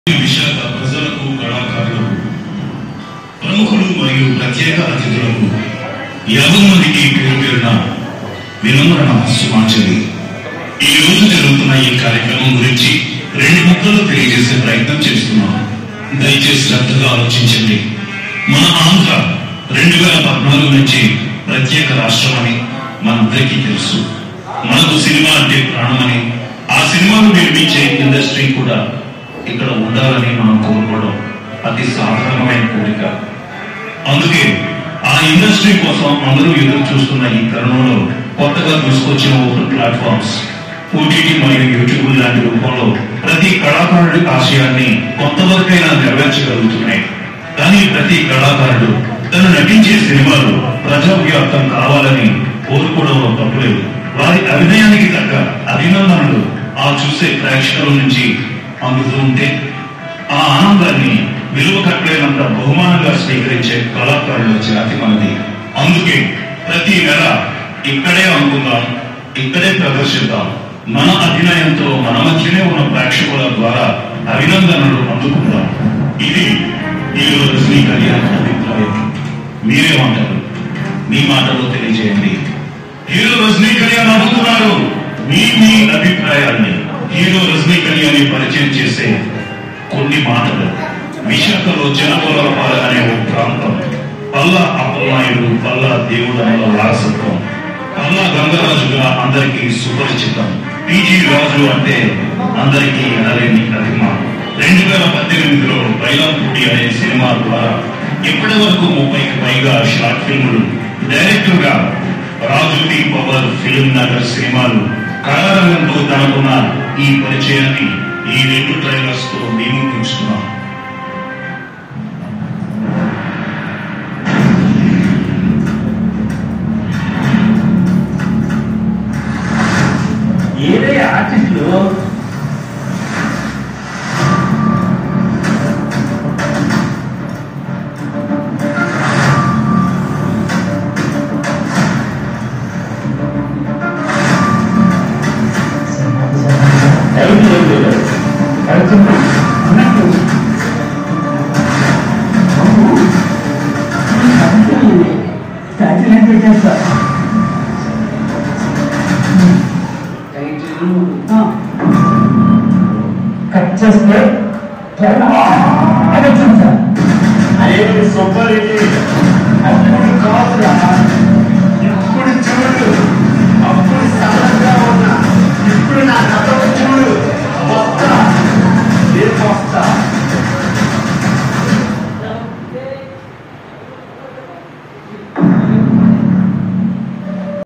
విశాఖ ప్రజలకు కళాకారులకు ప్రముఖులు మరియు ప్రత్యేక అతిథులకు యాభై మందికి పేరు పేరున వినమ్ర నమస్సుమాచలి ఈ రోజు జరుగుతున్న ఈ కార్యక్రమం గురించి రెండు ముక్కలు తెలియజేసే ప్రయత్నం చేస్తున్నాం దయచేసి శ్రద్ధగా ఆలోచించండి మన ఆంధ్ర రెండు వేల పద్నాలుగు నుంచి ప్రత్యేక రాష్ట్రమని మనందరికీ తెలుసు మనకు సినిమా అంటే ప్రాణమని ఆ సినిమాను నిర్మించే ఇండస్ట్రీ కూడా ఇక్కడ ఉండాలని మనం కోరుకోవడం అతి సాధారణమైన కోరిక అందుకే ఆ ఇండస్ట్రీ కోసం అందరూ ఎదురు చూస్తున్న ఈ తరుణంలో కొత్తగా తీసుకొచ్చిన ఓపెన్ ప్లాట్ఫామ్స్ ఓటీటీ మరియు యూట్యూబ్ లాంటి రూపంలో ప్రతి కళాకారుడి ఆశయాన్ని కొంతవరకైనా నెరవేర్చగలుగుతున్నాయి కానీ ప్రతి కళాకారుడు తను నటించే సినిమాలు ప్రజావ్యాప్తం కావాలని కోరుకోవడంలో తప్పులేదు వారి అభినయానికి తగ్గ అభినందనలు ఆ చూసే ప్రేక్షకుల నుంచి అందుతూ ఉంటే ఆ ఆనందాన్ని విలువ కట్టలేనంత బహుమానంగా స్వీకరించే కళాకారుల జాతి మనది అందుకే ప్రతి నెల ఇక్కడే అనుకుందాం ఇక్కడే ప్రదర్శిద్దాం మన అభినయంతో మన మధ్యనే ఉన్న ప్రేక్షకుల ద్వారా అభినందనలు అందుకుందాం ఇది హీరో రజనీ కళ్యాణ్ అభిప్రాయం మీరేమంటారు మీ మాటలో తెలియజేయండి హీరో రజనీ కళ్యాణ్ అడుగుతున్నారు మీ మీ అభిప్రాయాన్ని హీరో రజనీ కళ్యాణ్ పరిచయం చేసే కొన్ని మాటలు విశాఖలో జనపోలపాల అనే ఒక ప్రాంతం పల్లా అప్పలనాయుడు పల్లా దేవుడనుల వారసత్వం పల్లా గంగరాజుగా అందరికీ సుపరిచితం పిజి రాజు అంటే అందరికీ ఎనలేని ప్రతిమ రెండు వేల పద్దెనిమిదిలో బైలాపూడి అనే సినిమా ద్వారా ఇప్పటి వరకు ముప్పైకి పైగా షార్ట్ ఫిల్ములు డైరెక్టర్ గా రాజుటి పవర్ ఫిల్మ్ నగర్ సినిమాలు కళారంగంతో తనకున్న ఈ పరిచయాన్ని ఈ రెండు ట్రైలర్స్ తో మేము పెంచుతున్నాం ఏదే ఆర్టిస్టులు ఎవరు లేదు. కడుతుంది. అన్నట్టు టైటిల్ ఏం పెట్టేస్తా కట్ చేస్తే అది వచ్చింది సార్ అదే సూపర్ హిట్ అది కాదురా